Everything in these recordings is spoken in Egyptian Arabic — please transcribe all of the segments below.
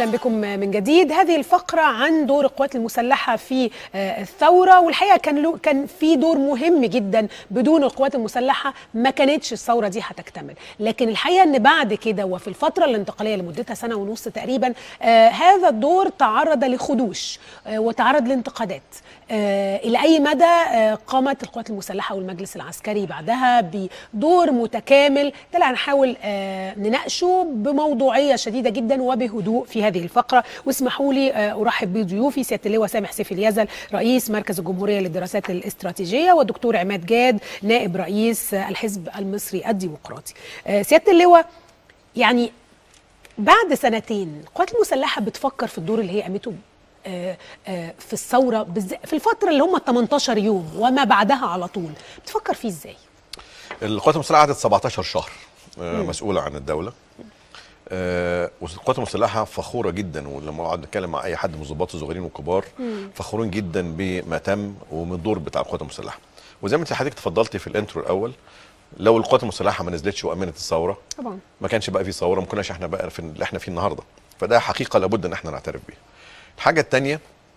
اهلا بكم من جديد هذه الفقره عن دور القوات المسلحه في الثوره والحقيقه كان له كان في دور مهم جدا بدون القوات المسلحه ما كانتش الثوره دي هتكتمل لكن الحقيقه ان بعد كده وفي الفتره الانتقاليه لمدتها سنه ونص تقريبا آه هذا الدور تعرض لخدوش آه وتعرض لانتقادات آه الى اي مدى آه قامت القوات المسلحه والمجلس العسكري بعدها بدور متكامل ده اللي هنحاول آه نناقشه بموضوعيه شديده جدا وبهدوء في هذه الفقره واسمحوا لي آه ارحب بضيوفي سياده اللواء سامح سيف اليزل رئيس مركز الجمهوريه للدراسات الاستراتيجيه والدكتور عماد جاد نائب رئيس آه الحزب المصري الديمقراطي آه سياده اللواء يعني بعد سنتين القوات المسلحه بتفكر في الدور اللي هي قامته آه آه في الثوره في الفتره اللي هم 18 يوم وما بعدها على طول بتفكر فيه ازاي القوات المسلحه قعدت 17 شهر آه مسؤوله عن الدوله آه والقوات المسلحه فخوره جدا ولما اقعد اتكلم مع اي حد من الضباط الصغيرين والكبار فخورين جدا بما تم ومن الدور بتاع القوات المسلحه وزي ما انت حضرتك اتفضلتي في الانترو الاول لو القوات المسلحه ما نزلتش وامنت الثوره طبعا ما كانش بقى في ثوره ما كناش احنا بقى في اللي احنا فيه النهارده فده حقيقه لابد ان احنا نعترف بيها الحاجه الثانيه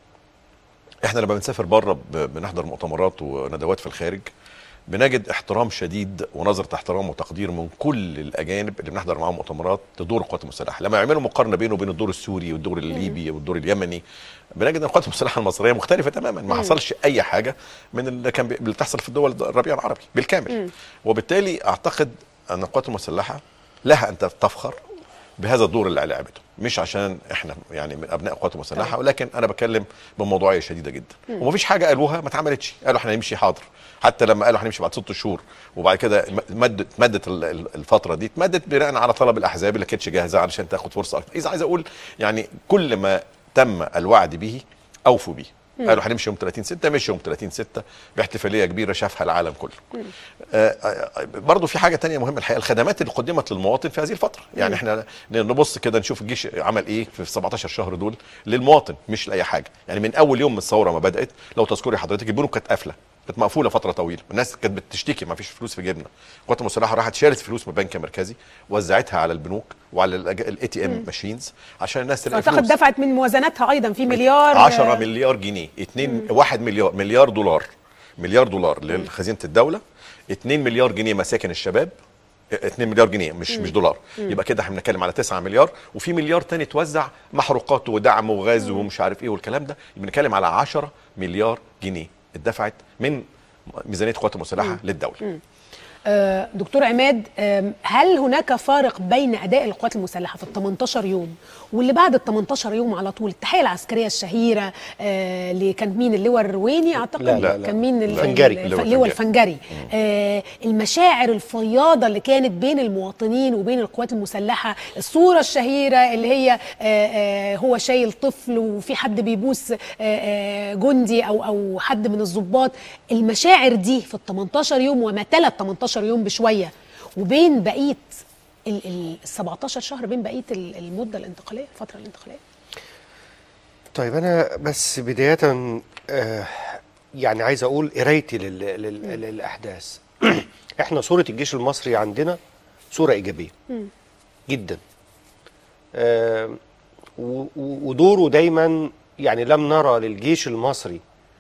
احنا لما بنسافر بره بنحضر مؤتمرات وندوات في الخارج بنجد احترام شديد ونظره احترام وتقدير من كل الاجانب اللي بنحضر معاهم مؤتمرات لدور القوات المسلحه لما يعملوا مقارنه بينه وبين الدور السوري والدور الليبي والدور اليمني بنجد ان القوات المسلحه المصريه مختلفه تماما ما حصلش اي حاجه من اللي كان اللي بتحصل في الدول الربيع العربي بالكامل وبالتالي اعتقد ان القوات المسلحه لها ان تفخر بهذا الدور اللي لعبته مش عشان احنا يعني من ابناء القوات المسلحه ولكن انا بتكلم بموضوعيه شديده جدا ومفيش حاجه قالوها ما اتعملتش قالوا احنا هنمشي حاضر حتى لما قالوا هنمشي بعد ست شهور وبعد كده مدت مدت الفتره دي اتمدت بناء على طلب الاحزاب اللي كانتش جاهزه علشان تاخد فرصه اكتر اذا عايز اقول يعني كل ما تم الوعد به اوفوا به قالوا هنمشي يوم 30 6 مشي يوم 30 6 باحتفاليه كبيره شافها العالم كله. آه برضه في حاجه تانية مهمه الحقيقه الخدمات اللي قدمت للمواطن في هذه الفتره، يعني مم. احنا نبص كده نشوف الجيش عمل ايه في 17 شهر دول للمواطن مش لاي حاجه، يعني من اول يوم من الثوره ما بدات لو تذكري حضرتك البنوك كانت قافله كانت مقفوله فتره طويله الناس كانت بتشتكي ما فيش فلوس في جيبنا القوات المسلحه راحت شالت فلوس من البنك المركزي وزعتها على البنوك وعلى الاي تي ام ماشينز عشان الناس تلاقي فلوس اعتقد دفعت من موازنتها ايضا في مليار 10 مليار جنيه 2 1 مليار مليار دولار مليار دولار لخزينه الدوله 2 مليار جنيه مساكن الشباب 2 مليار جنيه مش مم. مش دولار مم. يبقى كده احنا بنتكلم على 9 مليار وفي مليار تاني توزع محروقات ودعم وغاز ومش عارف ايه والكلام ده بنتكلم على 10 مليار جنيه اتدفعت من ميزانيه القوات المسلحه مم. للدوله مم. آه دكتور عماد آه هل هناك فارق بين اداء القوات المسلحه في ال 18 يوم واللي بعد ال 18 يوم على طول التحيه العسكريه الشهيره آه اللي كان مين اللواء الرويني اعتقد لا لا لا. كان مين الفنجري اللواء الفنجري آه المشاعر الفياضه اللي كانت بين المواطنين وبين القوات المسلحه الصوره الشهيره اللي هي آه آه هو شايل طفل وفي حد بيبوس آه آه جندي او او حد من الضباط المشاعر دي في ال 18 يوم وما تلت 18 يوم بشويه وبين بقيه ال 17 شهر بين بقيه المده الانتقاليه الفتره الانتقاليه طيب انا بس بدايه آه يعني عايز اقول قرايتي لل لل للاحداث احنا صوره الجيش المصري عندنا صوره ايجابيه مم. جدا آه ودوره دايما يعني لم نرى للجيش المصري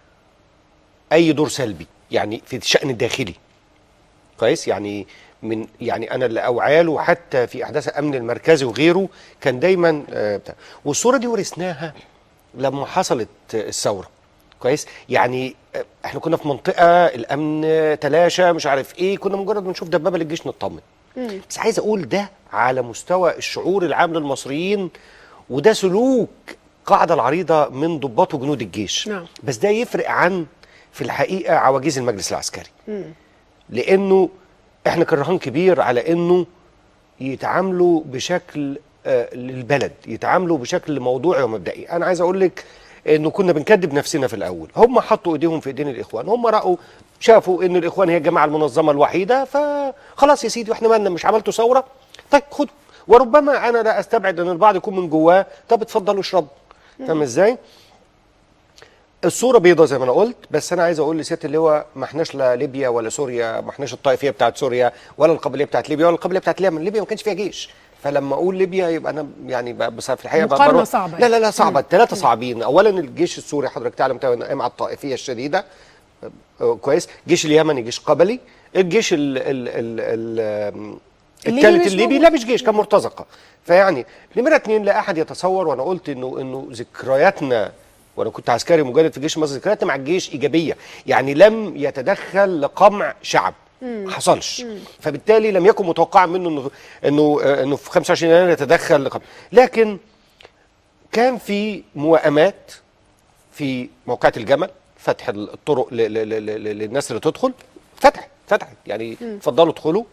اي دور سلبي يعني في الشان الداخلي كويس يعني من يعني انا اللي اوعاله حتى في احداث الامن المركزي وغيره كان دايما آه بتاع والصوره دي ورثناها لما حصلت الثوره كويس يعني احنا كنا في منطقه الامن تلاشى مش عارف ايه كنا مجرد بنشوف دبابه للجيش نطمن بس عايز اقول ده على مستوى الشعور العام للمصريين وده سلوك قاعده العريضه من ضباط وجنود الجيش نعم. بس ده يفرق عن في الحقيقه عواجيز المجلس العسكري مم. لانه احنا كان رهان كبير على انه يتعاملوا بشكل آه للبلد يتعاملوا بشكل موضوعي ومبدئي انا عايز اقول لك انه كنا بنكذب نفسنا في الاول هم حطوا ايديهم في ايدين الاخوان هم راوا شافوا ان الاخوان هي الجماعه المنظمه الوحيده فخلاص يا سيدي واحنا مالنا مش عملتوا ثوره طيب خد وربما انا لا استبعد ان البعض يكون من جواه طب اتفضلوا اشربوا فاهم ازاي الصوره بيضة زي ما انا قلت بس انا عايز اقول لسياده اللواء ما احناش لا ليبيا ولا سوريا ما احناش الطائفيه بتاعت سوريا ولا القبليه بتاعت ليبيا ولا القبليه بتاعت اليمن ليبيا ما كانش فيها جيش فلما اقول ليبيا يبقى انا يعني ب- بس في الحقيقه ب- مقارنة بروح- صعبة لا لا لا صعبه الثلاثه صعبين اولا الجيش السوري حضرتك تعلم قائم على الطائفيه الشديده آه، كويس الجيش اليمني جيش قبلي الجيش ال ال ال ال الليبي الثالث مش الليبي موجود. لا مش جيش كان مرتزقه فيعني نمره اثنين لا احد يتصور وانا قلت انه انه ذكرياتنا وانا كنت عسكري مجند في الجيش المصري ذكرياتنا مع الجيش ايجابيه يعني لم يتدخل لقمع شعب ما حصلش فبالتالي لم يكن متوقعا منه انه انه آه، انه في 25 يناير يتدخل لقمع لكن كان في موائمات في موقعة الجمل فتح الطرق ل- ل- ل- ل- للناس اللي تدخل فتح فتح يعني اتفضلوا ادخلوا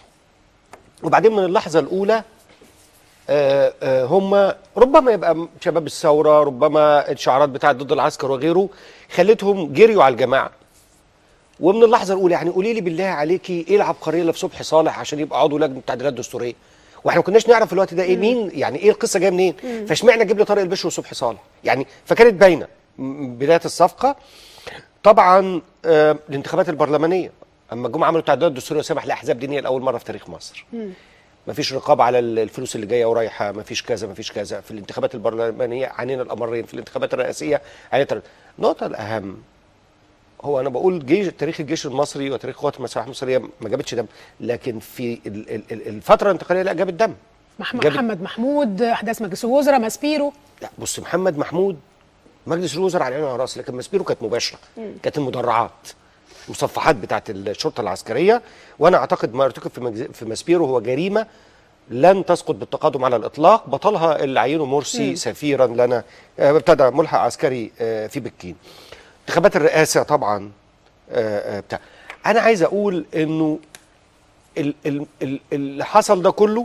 وبعدين من اللحظة الأولى آه، آه، هم ربما يبقى شباب الثورة ربما الشعارات بتاعت ضد العسكر وغيره خلتهم جريوا على الجماعة ومن اللحظة الأولى يعني قولي لي بالله عليكي إيه العبقرية اللي في صبحي صالح عشان يبقى عضو لجنة تعديلات دستورية واحنا ما كناش نعرف في الوقت ده ايه مين يعني ايه القصه جايه منين فاشمعنى جيب لي طارق البشر وصبحي صالح يعني فكانت باينه م- بدايه الصفقه طبعا آه الانتخابات البرلمانيه اما جم عملوا تعديلات دستوريه سمح لاحزاب دينيه لاول مره في تاريخ مصر مفيش رقابه على ال- الفلوس اللي جايه ورايحه مفيش كذا مفيش كذا في الانتخابات البرلمانيه عانينا الامرين في الانتخابات الرئاسيه عانينا التر- النقطه الاهم هو انا بقول جيش تاريخ الجيش المصري وتاريخ قوات المسلحه المصريه ما جابتش دم لكن في ال- ال- ال- الفتره الانتقاليه لا جابت دم محمد, جابت- محمد محمود احداث مجلس الوزراء ماسبيرو لا بص محمد محمود مجلس الوزراء على عيني وعلى راسي لكن مسبيرو كانت مباشره كانت المدرعات المصفحات بتاعت الشرطه العسكريه وانا اعتقد ما ارتكب في مجز- في مسبيرو هو جريمه لن تسقط بالتقادم على الاطلاق بطلها اللي عينه مرسي سفيرا لنا آه، ابتدى ملحق عسكري آه، في بكين انتخابات الرئاسه طبعا آه، آه، بتاع انا عايز اقول انه ال- ال- ال- اللي حصل ده كله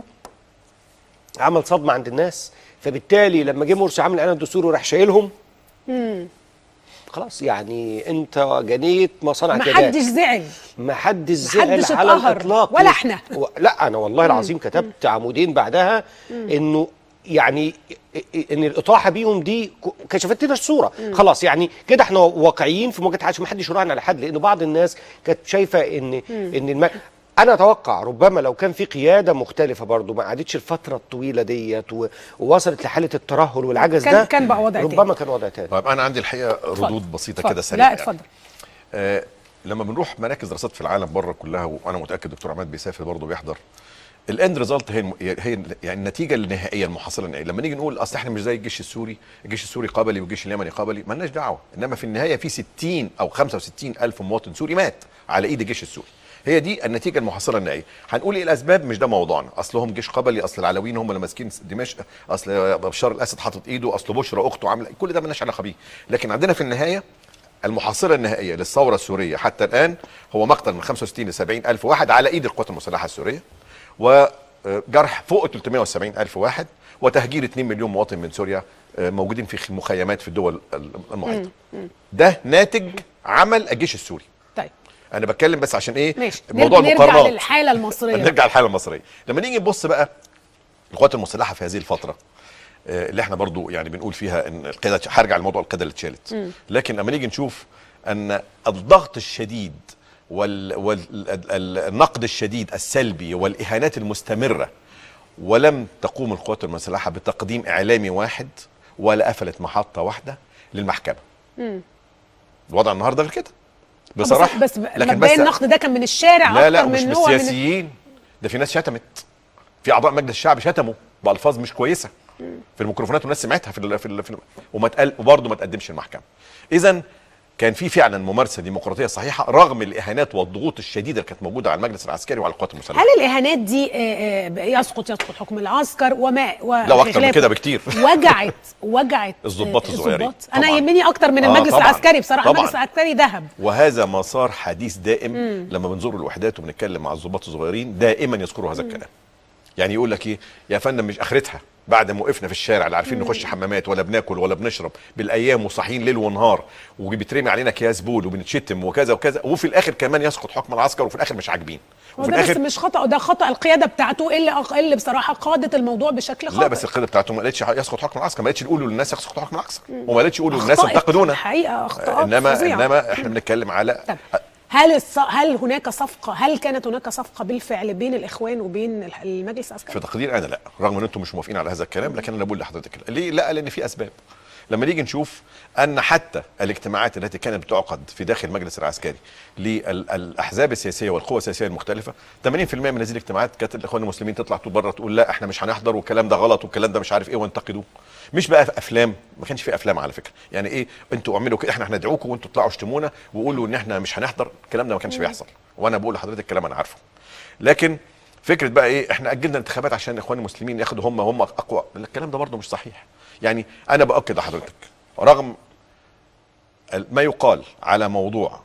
عمل صدمه عند الناس فبالتالي لما جه مرسي عامل اعلان دستوري وراح شايلهم خلاص يعني انت جنيت مصانع ما كده حدش زعل ما حدش زعل محدش على اتقهر، الاطلاق ولا احنا. و... لا انا والله العظيم كتبت عمودين بعدها انه يعني ان الاطاحه بيهم دي ك- كشفت لنا الصوره خلاص يعني كده احنا واقعيين في مواجهه حاجه ما حدش يراهن على حد لان بعض الناس كانت شايفه ان ان الم... انا اتوقع ربما لو كان في قياده مختلفه برضو ما قعدتش الفتره الطويله ديت و... ووصلت لحاله الترهل والعجز كان- ده كان بقى وضع ربما تاني. كان وضع تاني طيب انا عندي الحقيقه ردود بسيطه اتفضل. كده سريعه لا اتفضل آه لما بنروح مراكز دراسات في العالم بره كلها وانا متاكد دكتور عماد بيسافر برضه بيحضر الاند ريزلت هي الم... هي يعني النتيجه النهائيه المحصله النهائيه لما نيجي نقول اصل احنا مش زي الجيش السوري الجيش السوري قبلي والجيش اليمني قبلي مالناش دعوه انما في النهايه في 60 او 65 الف مواطن سوري مات على ايد الجيش السوري هي دي النتيجه المحصله النهائيه هنقول ايه الاسباب مش ده موضوعنا اصلهم جيش قبلي اصل العلويين هم اللي ماسكين دمشق اصل بشار الاسد حاطط ايده اصل بشرى اخته عامله كل ده مالناش علاقه بيه لكن عندنا في النهايه المحصله النهائيه للثوره السوريه حتى الان هو مقتل من 65 ل 70 الف واحد على ايد القوات المسلحه السوريه وجرح فوق 370 الف واحد وتهجير 2 مليون مواطن من سوريا آه، موجودين في مخيمات في الدول المحيطه ده ناتج عمل الجيش السوري طيب انا بتكلم بس عشان ايه ماشي موضوع نرجع المقارنات للحاله المصريه نرجع للحاله المصريه لما نيجي نبص بقى القوات المسلحه في هذه الفتره آه، اللي احنا برضو يعني بنقول فيها ان القياده هرجع لموضوع القياده اللي اتشالت لكن لما نيجي نشوف ان الضغط الشديد والنقد الشديد السلبي والاهانات المستمره ولم تقوم القوات المسلحه بتقديم اعلامي واحد ولا قفلت محطه واحده للمحكمه الوضع النهارده غير كده بصراحه بس, بس لكن مبدئيا بس النقد ده كان من الشارع لا لا اكتر مش من من هو من السياسيين ده في ناس شتمت في اعضاء مجلس الشعب شتموا بالفاظ مش كويسه في الميكروفونات والناس سمعتها في ال في, ال في ال وما تقل وبرضه ما تقدمش المحكمه اذا كان في فعلا ممارسه ديمقراطيه صحيحه رغم الاهانات والضغوط الشديده اللي كانت موجوده على المجلس العسكري وعلى القوات المسلحه هل الاهانات دي آه، آه، يسقط يسقط حكم العسكر وما و لا، وأكتر من خلافه كده بكتير. وجعت وجعت الضباط آه، الصغيرين. الضباط. انا طبعاً. يهمني اكتر من آه، المجلس طبعاً. العسكري بصراحه طبعاً. المجلس العسكري ذهب وهذا مسار حديث دائم لما بنزور الوحدات وبنتكلم مع الضباط الصغيرين دائما يذكروا هذا الكلام يعني يقول لك ايه يا فندم مش اخرتها بعد ما وقفنا في الشارع لا عارفين نخش حمامات ولا بناكل ولا بنشرب بالايام وصاحيين ليل ونهار وبيترمي علينا اكياس بول وبنتشتم وكذا وكذا وفي الاخر كمان يسقط حكم العسكر وفي الاخر مش عاجبين وفي وده بس مش خطا ده خطا القياده بتاعته اللي أق- اللي بصراحه قادت الموضوع بشكل خاطئ لا بس القياده بتاعته ما قالتش يسقط حكم العسكر ما قالتش يقولوا للناس يسقط حكم العسكر وما قالتش يقولوا للناس أخطأت. انتقدونا الحقيقه اخطاء انما فظيعة. انما احنا بنتكلم على طب هل الص... هل هناك صفقه هل كانت هناك صفقه بالفعل بين الاخوان وبين الح- المجلس العسكري في تقدير انا لا رغم ان انتم مش موافقين على هذا الكلام لكن انا بقول لحضرتك لا. ليه لا لان في اسباب لما نيجي نشوف ان حتى الاجتماعات التي كانت بتعقد في داخل المجلس العسكري للاحزاب السياسيه والقوى السياسيه المختلفه 80% من هذه الاجتماعات كانت الاخوان المسلمين تطلع تقول بره تقول لا احنا مش هنحضر والكلام ده غلط والكلام ده مش عارف ايه وينتقدوه مش بقى في افلام ما كانش في افلام على فكره يعني ايه انتوا اعملوا كده احنا هندعوكم وانتوا اطلعوا اشتمونا وقولوا ان احنا مش هنحضر الكلام ده ما كانش بيحصل وانا بقول لحضرتك الكلام انا عارفه لكن فكره بقى ايه احنا اجلنا الانتخابات عشان الاخوان المسلمين ياخدوا هم هم اقوى الكلام ده برضه مش صحيح يعني انا باكد لحضرتك رغم ال- ما يقال على موضوع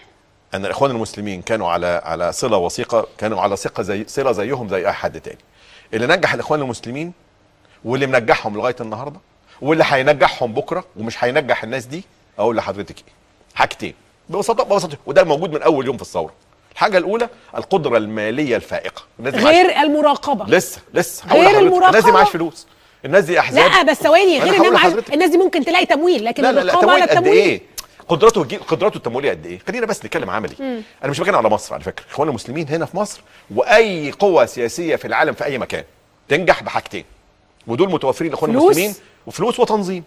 ان الاخوان المسلمين كانوا على على صله وثيقه كانوا على ثقه زي صله زيهم زي اي حد تاني اللي نجح الاخوان المسلمين واللي منجحهم لغايه النهارده واللي هينجحهم بكره ومش هينجح الناس دي اقول لحضرتك ايه حاجتين ببساطه ببساطه وده موجود من اول يوم في الثوره الحاجه الاولى القدره الماليه الفائقه الناس دي معاش- غير المراقبه لسه لسه غير هقول لحضرتك، المراقبة. الناس دي معاش فلوس الناس دي احزاب لا بس ثواني أنا غير هقول انها معاش- لحضرتك. الناس دي ممكن تلاقي تمويل لكن لا لا لا الرقابه على تمويل قد التمويل ايه قدراته الجي- قدراته التمويليه قد ايه خلينا بس نتكلم عملي انا مش بتكلم على مصر على فكره اخوان المسلمين هنا في مصر واي قوه سياسيه في العالم في اي مكان تنجح بحاجتين ودول متوفرين الاخوان فلوس. المسلمين وفلوس وتنظيم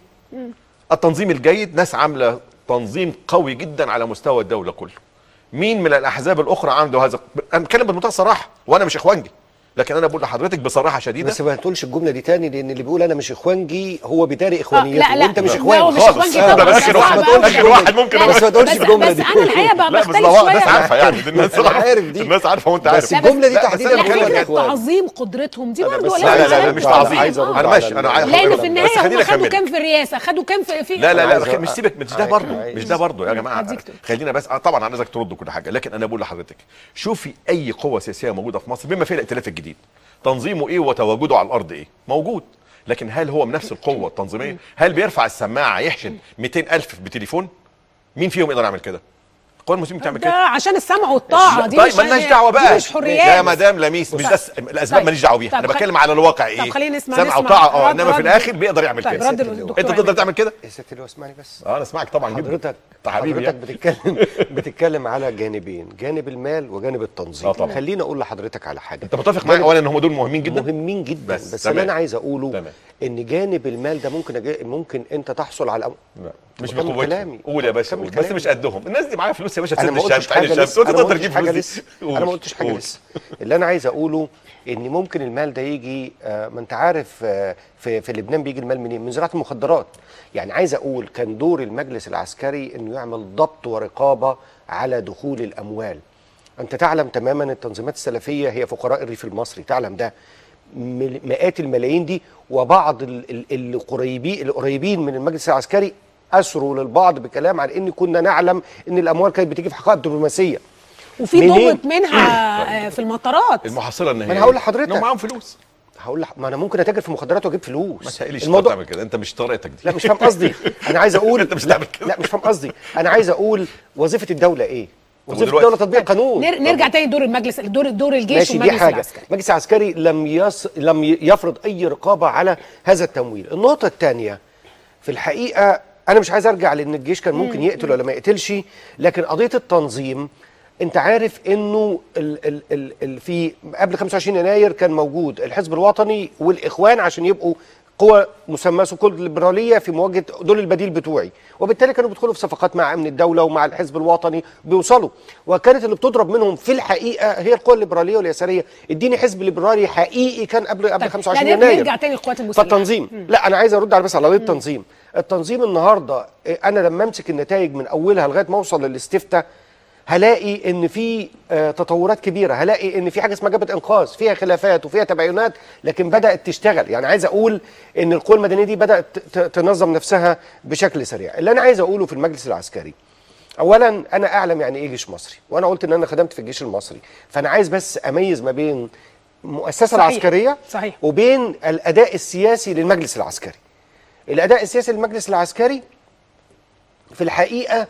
التنظيم الجيد ناس عامله تنظيم قوي جدا على مستوى الدوله كله مين من الاحزاب الاخرى عنده هذا انا بتكلم بمنتهى الصراحه وانا مش اخوانجي لكن انا بقول لحضرتك بصراحه شديده بس ما تقولش الجمله دي تاني لان اللي بيقول انا مش اخوانجي هو بيداري اخوانيته لا، لا. وانت مش لا، اخوان هو مش خالص إخوانجي ده طبعاً. اخر بس واحد صعب أوي. اخر واحد ممكن لا، أقول. بس ما تقولش بس- الجملة بس دي. انا الحقيقه بقى لا بس بختلف ده الناس شويه عارفه يعني الناس أنا عارف دي. الناس عارفه وانت بس عارف الجملة دي لا، بس تحديداً أنا لا بتكلم فكره يعني- إخوان. تعظيم قدرتهم دي أنا برضه بس- ولا لا لا لا, لا على- مش أنا تعظيم عايز أرد انا على ماشي ال- انا عايز لان أقول في لك. النهايه بس هم خليني خدوا اكمل كام في الرئاسه خدوا كام في, في لا لا عايز لا أ- مش سيبك مش ده عايز- برضه عايز- مش ده برضه يا جماعه هديك تقول. خلينا بس آه، طبعا انا عايزك ترد كل حاجه لكن انا بقول لحضرتك شوفي اي قوه سياسيه موجوده في مصر بما فيها الائتلاف الجديد تنظيمه ايه وتواجده على الارض ايه موجود لكن هل هو بنفس القوه التنظيميه هل بيرفع السماعه يحشد 200000 بتليفون مين فيهم يقدر يعمل كده القوى المسلمين بتعمل ده كده عشان السمع والطاعه دي طيب مش مالناش دعوه دي بقى مش حريات يا مدام لميس مش ده الس- الاسباب طيب. ماليش دعوه بيها طب انا خل- بتكلم على الواقع ايه طب خلينا نسمع- سمع نسمع وطاعه اه رد- انما في رد- الاخر بيقدر يعمل طيب، كده رد الدكتور انت تقدر عماد. تعمل كده يا ست اللي اسمعني بس اه انا اسمعك طبعا جدا حضرتك انت حبيبي حضرتك يعني. بتتكلم بتتكلم على جانبين جانب المال وجانب التنظيم آه طبعا. خليني اقول لحضرتك على حاجه انت متفق معايا اولا ان هم دول مهمين جدا مهمين جدا بس، بس, بس تمام. اللي انا عايز اقوله تمام. ان جانب المال ده ممكن أجي ممكن انت تحصل على لا مش كمل بقوتهم كلامي. قول يا باشا كمل قول بس كلامي. مش قدهم الناس دي معاها فلوس يا باشا انا تسد ما قلتش الشمس تعين حاجه الشمس لسه وانت انا ما تقدر قلتش تجيب حاجه فلوس لسه قول. انا ما قلتش حاجه قول. لسه اللي انا عايز اقوله ان ممكن المال ده يجي آه، ما انت عارف آه، في في لبنان بيجي المال منين من زراعه المخدرات يعني عايز اقول كان دور المجلس العسكري انه يعمل ضبط ورقابه على دخول الاموال انت تعلم تماما التنظيمات السلفيه هي فقراء الريف المصري تعلم ده مل- مئات الملايين دي وبعض ال- ال- القريبين القريبين من المجلس العسكري اسروا للبعض بكلام عن ان كنا نعلم ان الاموال كانت بتيجي في حقائق دبلوماسيه وفي منين؟ ضغط منها آه، في المطارات المحصله النهائيه أنا هقول لحضرتك. انهم معاهم فلوس هقول لح... ما انا ممكن اتاجر في مخدرات واجيب فلوس ما تقليش الموضوع تعمل كده انت مش طريقتك دي لا مش فاهم قصدي انا عايز اقول أنت مش لا, تعمل كده. لا مش فاهم قصدي انا عايز اقول وظيفه الدوله ايه وظيفه ودلوقتي- الدوله تطبيق قانون نر- نرجع تاني دور المجلس دور دور الجيش ماشي دي والمجلس حاجه العسكري المجلس العسكري لم يص... لم ي- يفرض اي رقابه على هذا التمويل النقطه الثانيه في الحقيقه انا مش عايز ارجع لان الجيش كان ممكن يقتل ولا ما يقتلش لكن قضيه التنظيم انت عارف انه ال ال ال ال في قبل 25 يناير كان موجود الحزب الوطني والاخوان عشان يبقوا قوى مسماه سكول الليبراليه في مواجهه دول البديل بتوعي وبالتالي كانوا بيدخلوا في صفقات مع امن الدوله ومع الحزب الوطني بيوصلوا وكانت اللي بتضرب منهم في الحقيقه هي القوى الليبراليه واليساريه اديني حزب ليبرالي حقيقي كان قبل قبل طيب، 25 لا، يناير نرجع تاني للقوات المسلحة. فالتنظيم لا انا عايز ارد على بس على قضيه التنظيم التنظيم النهارده إيه، انا لما امسك النتائج من اولها لغايه ما اوصل للاستفتاء هلاقي ان في آه، تطورات كبيره هلاقي ان في حاجه اسمها جبهه انقاذ فيها خلافات وفيها تباينات لكن بدات تشتغل يعني عايز اقول ان القوى المدنيه دي بدات ت- تنظم نفسها بشكل سريع اللي انا عايز اقوله في المجلس العسكري اولا انا اعلم يعني ايه جيش مصري وانا قلت ان انا خدمت في الجيش المصري فانا عايز بس اميز ما بين المؤسسه صحيح. العسكريه صحيح. وبين الاداء السياسي للمجلس العسكري الاداء السياسي للمجلس العسكري في الحقيقه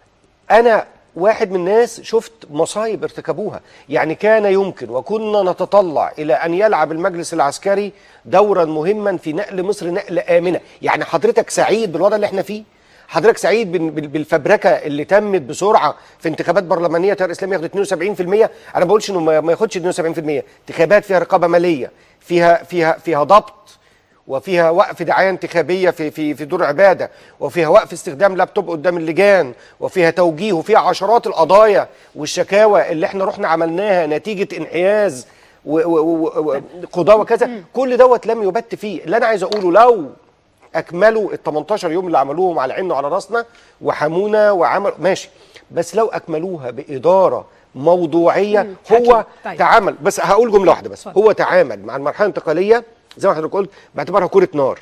انا واحد من الناس شفت مصايب ارتكبوها يعني كان يمكن وكنا نتطلع الى ان يلعب المجلس العسكري دورا مهما في نقل مصر نقله امنه يعني حضرتك سعيد بالوضع اللي احنا فيه حضرتك سعيد بال- بال- بالفبركه اللي تمت بسرعه في انتخابات برلمانيه التيار الاسلامي ياخد 72% انا ما بقولش انه ما ما ياخدش 72% انتخابات فيها رقابه ماليه فيها فيها فيها ضبط وفيها وقف دعايه انتخابيه في في في دور عباده وفيها وقف استخدام لابتوب قدام اللجان وفيها توجيه وفيها عشرات القضايا والشكاوى اللي احنا رحنا عملناها نتيجه انحياز و- و- و- وقضاه وكذا كل دوت لم يبت فيه اللي انا عايز اقوله لو اكملوا ال 18 يوم اللي عملوهم على عيننا وعلى راسنا وحمونا وعملوا ماشي بس لو اكملوها باداره موضوعيه مم، هو أكيد. طيب. تعامل بس هقول جمله واحده بس اتفضل. هو تعامل مع المرحله الانتقاليه زي ما حضرتك قلت باعتبارها كره نار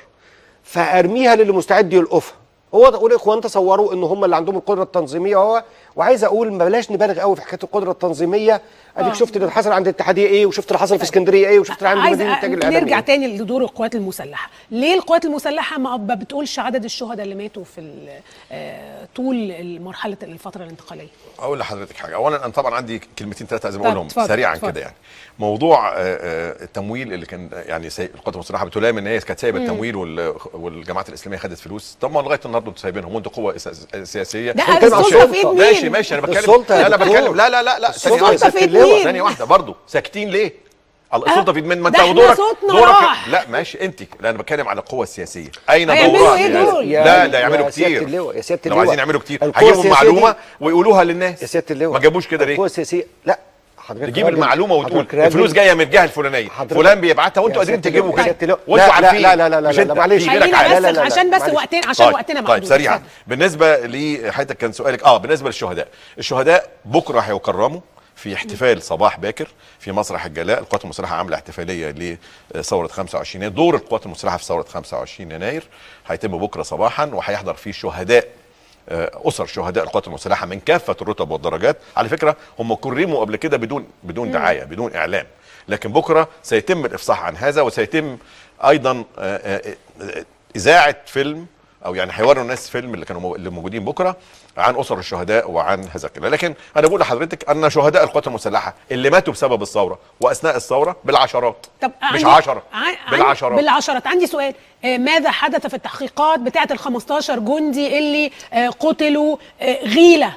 فارميها للي مستعد يلقفها هو ده والاخوان تصوروا ان هم اللي عندهم القدره التنظيميه وهو وعايز اقول ما بلاش نبالغ قوي في حكايه القدره التنظيميه اديك آه. شفت اللي حصل عند الاتحاديه ايه وشفت اللي حصل في اسكندريه ايه وشفت اللي عند عايز مدينه الانتاج أ- الاعلامي نرجع إيه؟ تاني لدور القوات المسلحه ليه القوات المسلحه ما ما بتقولش عدد الشهداء اللي ماتوا في ال- آه، طول مرحله الفتره الانتقاليه اقول لحضرتك حاجه اولا انا طبعا عندي كلمتين ثلاثه لازم طب اقولهم اتفضل، سريعا اتفضل. كده يعني موضوع آه، آه، التمويل اللي كان يعني سي... القوات المسلحه بتلام ان هي كانت سايبه التمويل وال... والجماعات الاسلاميه خدت فلوس طب ما لغايه النهارده انتوا سايبينهم وانتوا قوه أساس- سياسيه ده بنتكلم عن السلطه في ايد السلطة. مين ماشي ماشي انا بتكلم السلطة يا لا لا دكتور. بتكلم لا لا لا لا ثانية السلطة واحدة. في إيد اللواء. مين؟ ثانيه واحده برضه ساكتين ليه؟ الله، السلطه في ايد مين ما انت ده احنا ودورك صوتنا دورك راح. لا ماشي انت لا انا بتكلم على القوه السياسيه اين هيعملوا دورها إيه السياسي؟ دول؟ لا ده يعملوا يا سيادة كتير اللواء، يا سيادة لو اللواء. عايزين يعملوا كتير القوة هيجيبوا السياسية معلومه دي- ويقولوها للناس يا سياده اللواء ما جابوش كده ليه؟ القوة السياسية لا حضرتك تجيب راجل- المعلومه وتقول حضرتك راجل- الفلوس جايه من الجهه الفلانيه حضرتك- فلان بيبعتها وانتوا يا قادرين سيادة تجيبوا اللواء، كده يا سيادة اللواء. وانتوا لا، لا، عارفين لا، لا، لا، لا، مش لا، انت، معلش. في غيرك خلينا عارف. بس لا، لا، لا، عشان بس معلش. وقتنا عشان طيب وقتنا طيب محدود سريعا اتفضل. بالنسبه لحضرتك كان سؤالك اه بالنسبه للشهداء الشهداء بكره هيكرموا في احتفال صباح باكر في مسرح الجلاء القوات المسلحه عامله احتفاليه لثوره 25 يناير دور القوات المسلحه في ثوره 25 يناير هيتم بكره صباحا وهيحضر فيه شهداء آه، اسر شهداء القوات المسلحه من كافه الرتب والدرجات على فكره هم كرموا قبل كده بدون بدون دعايه بدون اعلام لكن بكره سيتم الافصاح عن هذا وسيتم ايضا آه، آه، آه، اذاعه فيلم او يعني هيوروا الناس فيلم اللي كانوا مو- اللي موجودين بكره عن اسر الشهداء وعن هذا الكلام لكن انا بقول لحضرتك ان شهداء القوات المسلحه اللي ماتوا بسبب الثوره واثناء الثوره بالعشرات طب مش عندي- عشرة ع- بالعشرات بالعشرات عندي سؤال آه، ماذا حدث في التحقيقات بتاعه ال 15 جندي اللي آه، قتلوا آه، غيله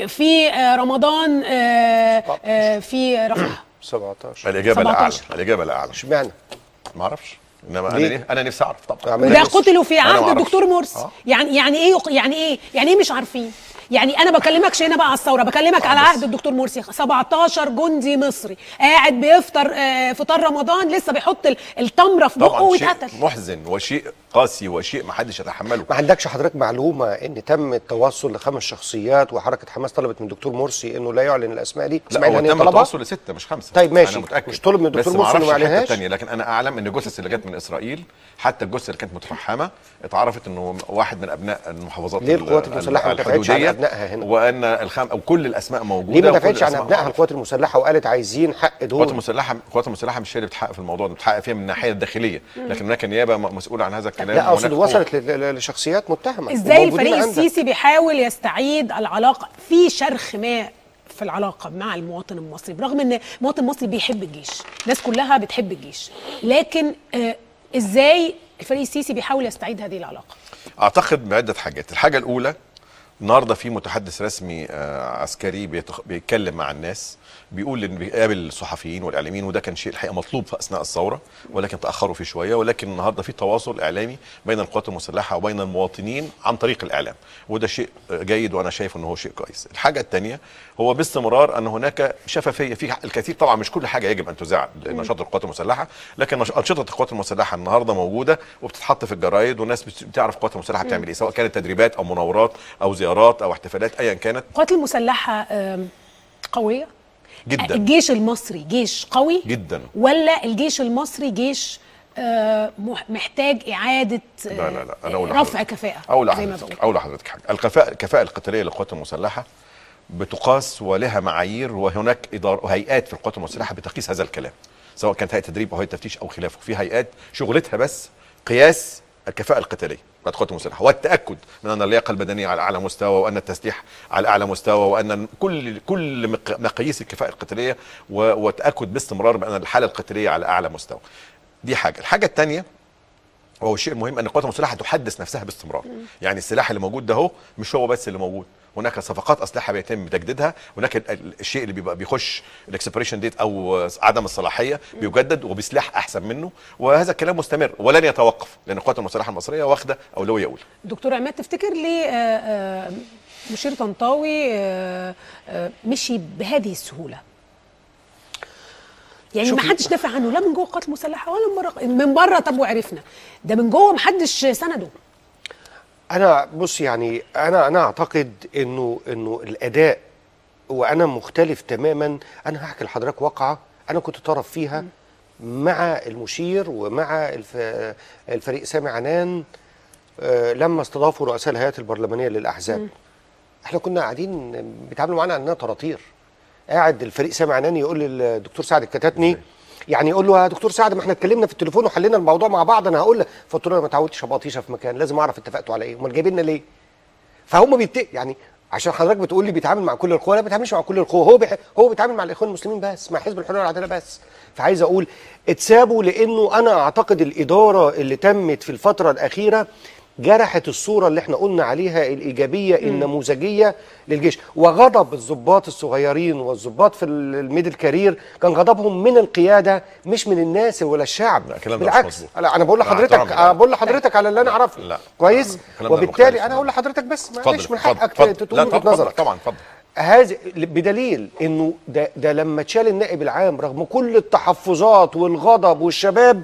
في آه، رمضان آه، آه، في رفح 17 الاجابه لا اعلم 17. الاجابه لا اعلم اشمعنى ما اعرفش انما انا ليه؟ ليه؟ انا نفسي اعرف طبعا أعمل ده إيه؟ قتلوا في أنا ما عهد أعرفش. الدكتور مرسي آه. يعني يعني ايه يق- يعني ايه يعني ايه مش عارفين يعني انا بكلمكش هنا بقى على الثوره بكلمك على بس. عهد الدكتور مرسي 17 جندي مصري قاعد بيفطر آه، فطار رمضان لسه بيحط ال- التمره في بقه طبعا شيء واتقتل محزن وشيء قاسي وشيء ما حدش يتحمله ما عندكش حضرتك معلومه ان تم التوصل لخمس شخصيات وحركه حماس طلبت من الدكتور مرسي انه لا يعلن الاسماء دي لا اسماعيل هو هنية تم طلبها؟ التوصل لسته مش خمسه طيب ماشي. انا متاكد مش طلب من الدكتور بس مرسي إنه ما معرفش الحتة يعلنهاش؟ التانية لكن انا اعلم ان الجثث اللي جت من اسرائيل حتى الجثه اللي كانت متفحمه اتعرفت انه واحد من ابناء المحافظات ليه ال- القوات ال- المسلحة ما دافعتش عن الحدودية، أبنائها هنا؟ وان الخام او كل الاسماء موجوده ليه ما وكل دافعتش عن الأسماء ابنائها معروفة. القوات المسلحه وقالت عايزين حق القوات دول المسلحه القوات المسلحه مش هي اللي بتحقق في الموضوع ده بتحقق فيها من الناحيه الداخليه لكن هناك نيابه م- مسؤوله عن هذا الكلام لا اقصد وهناك قوة. وصلت ل- ل- لشخصيات متهمه ازاي وموجودين الفريق عندك. السيسي بيحاول يستعيد العلاقه في شرخ ما في العلاقه مع المواطن المصري برغم ان المواطن المصري بيحب الجيش الناس كلها بتحب الجيش لكن آه ازاي الفريق السيسي بيحاول يستعيد هذه العلاقه اعتقد بعده حاجات الحاجه الاولى النهارده في متحدث رسمي آه، عسكري بيتخ... بيتكلم مع الناس بيقول ان بيقابل الصحفيين والاعلاميين وده كان شيء الحقيقه مطلوب في اثناء الثوره ولكن تاخروا فيه شويه ولكن النهارده في تواصل اعلامي بين القوات المسلحه وبين المواطنين عن طريق الاعلام وده شيء آه، جيد وانا شايف انه هو شيء كويس الحاجه الثانيه هو باستمرار ان هناك شفافيه في الكثير طبعا مش كل حاجه يجب ان تذاع نشاط القوات المسلحه لكن نش- انشطه القوات المسلحه النهارده موجوده وبتتحط في الجرايد والناس بت- بتعرف القوات المسلحه بتعمل ايه سواء كانت تدريبات او مناورات او زيارات او احتفالات ايا كانت القوات المسلحه آم، قويه جدا الجيش المصري جيش قوي جدا ولا الجيش المصري جيش آه، مح- محتاج اعاده آه، لا لا لا انا اقول رفع لحضرتك- كفاءه اقول زي ما لحضرتك بقول اقول لحضرتك حاجه الكفاءه الكفاءه القتاليه للقوات المسلحه بتقاس ولها معايير وهناك إدار وهيئات في القوات المسلحه بتقيس هذا الكلام سواء كانت هيئه تدريب او هيئه تفتيش او خلافه في هيئات شغلتها بس قياس الكفاءه القتاليه بتاعت القوات المسلحه والتاكد من ان اللياقه البدنيه على اعلى مستوى وان التسليح على اعلى مستوى وان كل كل مق- مقاييس الكفاءه القتاليه و- وتاكد باستمرار بان الحاله القتاليه على اعلى مستوى دي حاجه الحاجه الثانيه وهو الشيء المهم ان القوات المسلحه تحدث نفسها باستمرار يعني السلاح اللي موجود ده هو مش هو بس اللي موجود هناك صفقات اسلحه بيتم تجديدها هناك ال- ال- الشيء اللي بيبقى بيخش الاكسبريشن ديت او عدم الصلاحيه بيجدد وبسلاح احسن منه وهذا الكلام مستمر ولن يتوقف لان القوات المسلحه المصريه واخده اولويه اولى دكتور عماد تفتكر ليه آه، آه، مشير طنطاوي آه، آه، مشي بهذه السهوله يعني ما شوفي- حدش دافع عنه لا من جوه القوات المسلحه ولا من بره من بره طب وعرفنا ده من جوه ما حدش سنده انا بص يعني انا انا اعتقد انه انه الاداء وانا مختلف تماما انا هحكي لحضرتك واقعه انا كنت طرف فيها مع المشير ومع الف... الفريق سامي عنان آه، لما استضافوا رؤساء الهيئات البرلمانيه للاحزاب احنا كنا قاعدين بيتعاملوا معانا اننا طراطير قاعد الفريق سامي عنان يقول للدكتور سعد الكتاتني يعني يقول له يا دكتور سعد ما احنا اتكلمنا في التليفون وحلينا الموضوع مع بعض انا هقول لك فقلت له انا ما اتعودتش ابقى طيشه في مكان لازم اعرف اتفقتوا على ايه امال جايبيننا ليه فهم بيت يعني عشان حضرتك بتقول لي بيتعامل مع كل القوى لا بيتعاملش مع كل القوى هو بيح... هو بيتعامل مع الاخوان المسلمين بس مع حزب الحريه والعداله بس فعايز اقول اتسابوا لانه انا اعتقد الاداره اللي تمت في الفتره الاخيره جرحت الصوره اللي احنا قلنا عليها الايجابيه النموذجيه للجيش وغضب الضباط الصغيرين والضباط في ال- الميدل كارير كان غضبهم من القياده مش من الناس ولا الشعب لا، الكلام ده مش بالعكس مظبوط. لا انا بقول مع لحضرتك احترامي، لا. أنا بقول لحضرتك على اللي انا اعرفه لا. كويس الكلام ده وبالتالي مختلف. انا اقول لحضرتك بس اتفضل معلش من اتفضل، حقك اتفضل. تقول لا، وجهه اتفضل، نظرك طبعا اتفضل هذا بدليل انه ده, ده لما اتشال النائب العام رغم كل التحفظات والغضب والشباب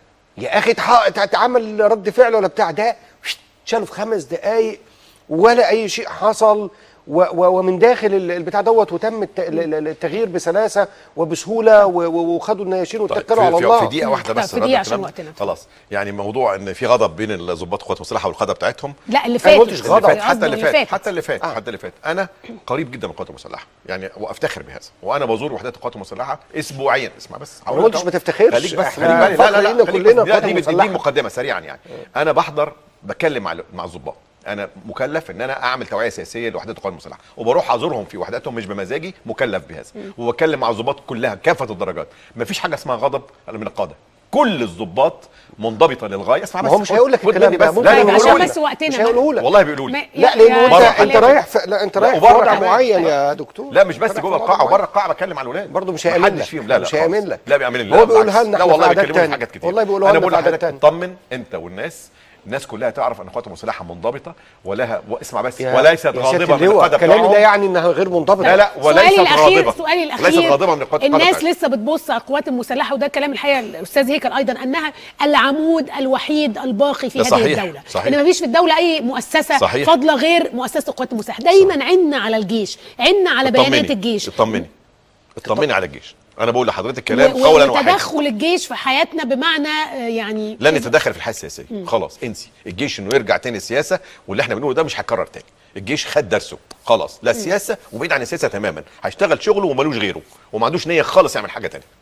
يا اخي اتح- اتعمل رد فعل ولا بتاع ده شت، اتشالوا في خمس دقائق ولا اي شيء حصل و و ومن داخل ال- البتاع دوت وتم الت- ال- ال- التغيير بسلاسه وبسهوله و- و- وخدوا النياشين واتكلوا على في, الله في دقيقه واحده لا، بس في رد دقيقة عشان الكلام. وقتنا. خلاص يعني موضوع ان في غضب بين الضباط القوات المسلحه والقاده بتاعتهم لا اللي ما فات قلتش غضب. اللي فات حتى اللي فات فاتت. حتى اللي فات آه. حتى اللي فات انا قريب جدا من القوات المسلحه يعني وافتخر بهذا وانا بزور وحدات القوات المسلحه اسبوعيا اسمع بس ما قلتش ما تفتخرش. خليك بس إحنا خليك بالي لا لا فخرين لا خليك كلنا بس- لا، قوات دي بت- دي مسلحة. مقدمه سريعا يعني انا بحضر بتكلم مع ال- مع الضباط انا مكلف ان انا اعمل توعيه سياسيه لوحدات القوات المسلحه وبروح ازورهم في وحداتهم مش بمزاجي مكلف بهذا وبتكلم مع الضباط كلها كافه الدرجات مفيش حاجه اسمها غضب من القاده كل الضباط منضبطه للغايه اسمع ما بس هو مش هيقول لك خد الكلام مني ده بس ممكن لا لا طيب يقولوا عشان لك. بس وقتنا مش هيقولوا لك والله بيقولوا لي ما- لا يا- لانه يا انت انت خليل. رايح في لا انت لا، رايح في وبره وضع كمان. معين يا دكتور لا مش بس رايح جوه في وضع القاعه معين. وبره القاعه بتكلم على الولاد برضه مش محدش هيأمن لك. فيهم لا لا مش خالص. هيأمن لك. لا بيعمل لي هو لا بيقولها بالعكس. لنا لا احنا والله في عادات بيكلموني في تانية. حاجات كتير والله بيقولوها انا لنا بقول في عادات لحضرتك تانية. اطمن انت والناس الناس كلها تعرف ان القوات المسلحه منضبطه ولها واسمع بس يا- وليست يا سيادة غاضبه من اللواء، القاده كلامي ده بتاعهم يعني انها غير منضبطه لا لا وليست سؤالي الاخير غاضبه سؤالي الاخير ليست غاضبه من القوات القادة الناس بتاعتهم. لسه بتبص على القوات المسلحه وده كلام الحقيقه الاستاذ هيكل ايضا انها العمود الوحيد الباقي في ده هذه صحيح، الدوله صحيح. ان ما فيش في الدوله اي مؤسسه صحيح. فاضله غير مؤسسه القوات المسلحه دايما عنا على الجيش عنا على اطمني. بيانات الجيش اطمني اطمني على الجيش انا بقول لحضرتك كلام و- قولا واحدا وتدخل الجيش في حياتنا بمعنى آه، يعني لن يتدخل في الحياه السياسيه خلاص انسي الجيش انه يرجع تاني السياسه واللي احنا بنقوله ده مش هيتكرر تاني الجيش خد درسه خلاص لا السياسه وبعيد عن السياسه تماما هيشتغل شغله ومالوش غيره وما عندوش نيه خالص يعمل حاجه تانية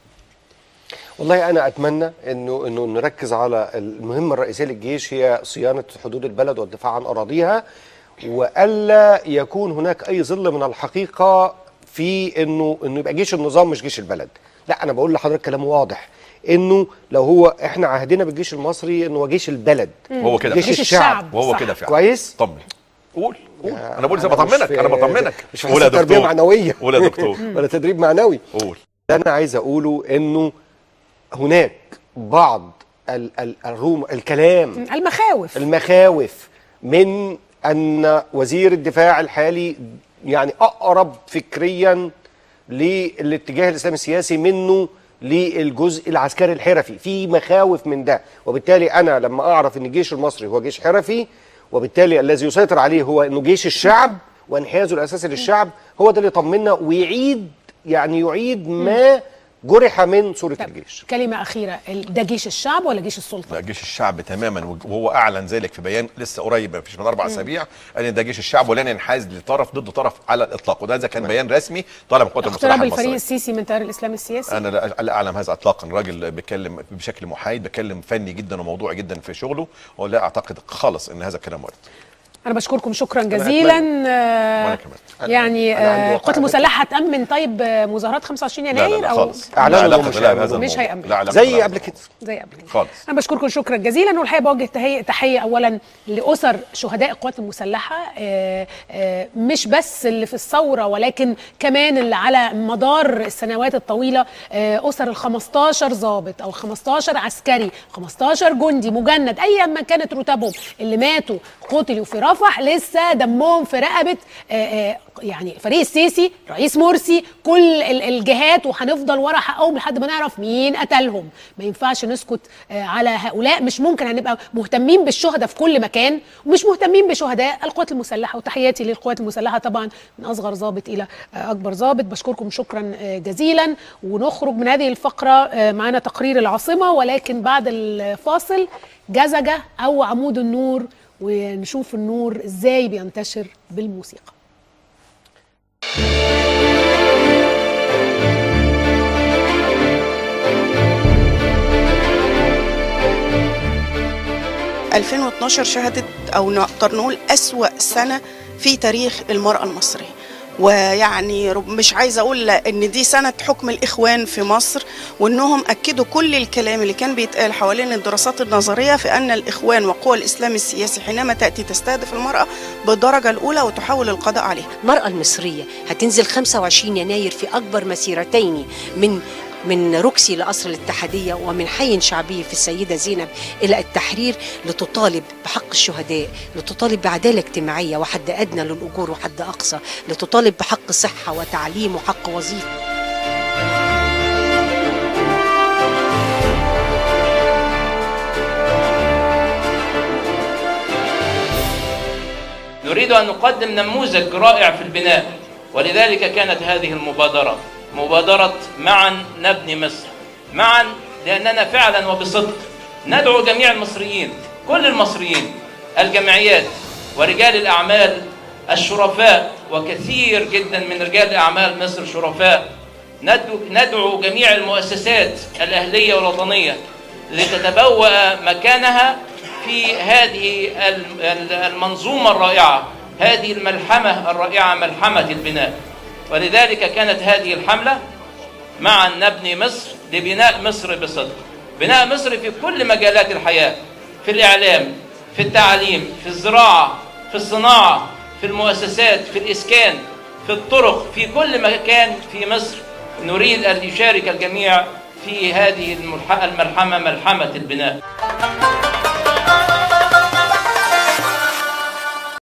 والله انا اتمنى انه انه نركز على المهمه الرئيسيه للجيش هي صيانه حدود البلد والدفاع عن اراضيها والا يكون هناك اي ظل من الحقيقه في انه انه يبقى جيش النظام مش جيش البلد لا انا بقول لحضرتك كلام واضح انه لو هو احنا عهدنا بالجيش المصري انه هو جيش البلد وهو كده جيش جيش الشعب الشعب. وهو صح. كده فعلا كويس طمن قول قول يا- انا بقول زي أنا مش بطمنك في- انا بطمنك مش في قول يا حصة تربية دكتور معنوية. قول يا دكتور ولا تدريب معنوي قول اللي انا عايز اقوله انه هناك بعض ال ال الروم الكلام المخاوف المخاوف من ان وزير الدفاع الحالي يعني اقرب فكريا للاتجاه الاسلامي السياسي منه للجزء العسكري الحرفي في مخاوف من ده وبالتالي انا لما اعرف ان الجيش المصري هو جيش حرفي وبالتالي الذي يسيطر عليه هو انه جيش الشعب وانحيازه الاساسي للشعب هو ده اللي يطمنا ويعيد يعني يعيد ما جرح من صوره طب، الجيش كلمه اخيره ال- ده جيش الشعب ولا جيش السلطه لا جيش الشعب تماما وهو اعلن ذلك في بيان لسه قريب ما فيش من اربع اسابيع قال ان ده جيش الشعب ولن ينحاز لطرف ضد طرف على الاطلاق وده اذا كان بيان رسمي طالع من القوات اقتراب المسلحه الفريق المصريه السيسي من تيار الاسلام السياسي انا لا لا اعلم هذا اطلاقا راجل بيتكلم بشكل محايد بيتكلم فني جدا وموضوعي جدا في شغله ولا اعتقد خالص ان هذا الكلام وارد انا بشكركم شكرا أنا جزيلا أتمنى. آه، وأنا كمان. أنا- يعني أنا عندي آه، وقائع القوات المسلحه هتامن طيب آه، مظاهرات 25 لا لا يناير لا او خالص أعلنوا لا إنهم علاقة مش لها بهذا هيعملوا. مش الموضوع. هيعملوا. لا علاقة زي لها قبل بالموضوع. كده زي قبل كده خالص انا بشكركم شكرا جزيلا والحقيقه بوجه تحيه تحيه اولا لاسر شهداء القوات المسلحه آه، آه، مش بس اللي في الثوره ولكن كمان اللي على مدار السنوات الطويله آه، اسر ال 15 ضابط او 15 عسكري 15 جندي مجند ايا ما كانت رتبهم اللي ماتوا قتلوا في رفح لسه دمهم في رقبه آه، آه، يعني فريق السيسي رئيس مرسي كل ال- الجهات وهنفضل ورا حقهم لحد ما نعرف مين قتلهم ما ينفعش نسكت آه، على هؤلاء مش ممكن هنبقى مهتمين بالشهداء في كل مكان ومش مهتمين بشهداء القوات المسلحه وتحياتي للقوات المسلحه طبعا من اصغر ضابط الى آه، اكبر ضابط بشكركم شكرا آه، جزيلا ونخرج من هذه الفقره آه، معانا تقرير العاصمه ولكن بعد الفاصل جزجه او عمود النور ونشوف النور ازاي بينتشر بالموسيقى ال 2012 شهدت او نقدر نقول اسوا سنه في تاريخ المراه المصريه ويعني رب- مش عايزه اقول ان دي سنه حكم الاخوان في مصر وانهم اكدوا كل الكلام اللي كان بيتقال حوالين الدراسات النظريه في ان الاخوان وقوى الاسلام السياسي حينما تاتي تستهدف المراه بالدرجه الاولى وتحاول القضاء عليها المرأة المصرية هتنزل 25 يناير في أكبر مسيرتين من من روكسي لقصر الاتحادية ومن حي شعبي في السيدة زينب إلى التحرير لتطالب بحق الشهداء لتطالب بعدالة اجتماعية وحد أدنى للأجور وحد أقصى لتطالب بحق صحة وتعليم وحق وظيفة نريد أن نقدم نموذج رائع في البناء ولذلك كانت هذه المبادرة مبادرة معا نبني مصر معا لأننا فعلا وبصدق ندعو جميع المصريين كل المصريين الجمعيات ورجال الأعمال الشرفاء وكثير جدا من رجال أعمال مصر شرفاء ندعو, ندعو جميع المؤسسات الأهلية والوطنية لتتبوأ مكانها في هذه ال- المنظومة الرائعة هذه الملحمة الرائعة ملحمة البناء ولذلك كانت هذه الحملة معا نبني مصر لبناء مصر بصدق بناء مصر في كل مجالات الحياة في الإعلام في التعليم في الزراعة في الصناعة في المؤسسات في الإسكان في الطرق في كل مكان في مصر نريد أن يشارك الجميع في هذه الملح- الملحمة ملحمة البناء